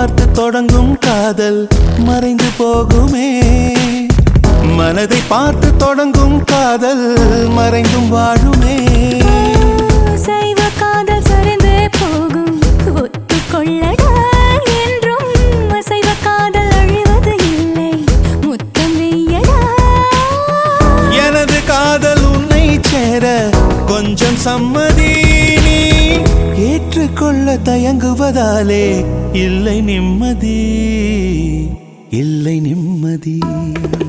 பார்த்து தொடங்கும் காதல் மறைந்து போகுமே மனதை பார்த்து தொடங்கும் காதல் மறைந்தும் வாழுமே சைவ காதல் சரிந்தே போகும் ஒத்துக்கொள்ளடா என்றும் அசைவ காதல் அழிவது இல்லை முத்தம் வெய்யடா எனது காதல் உன்னை சேர கொஞ்சம் சம்மதி நீ ஏற்றுக்கொள்ள தயங்குவதாலே இல்லை நிம்மதி இல்லை நிம்மதி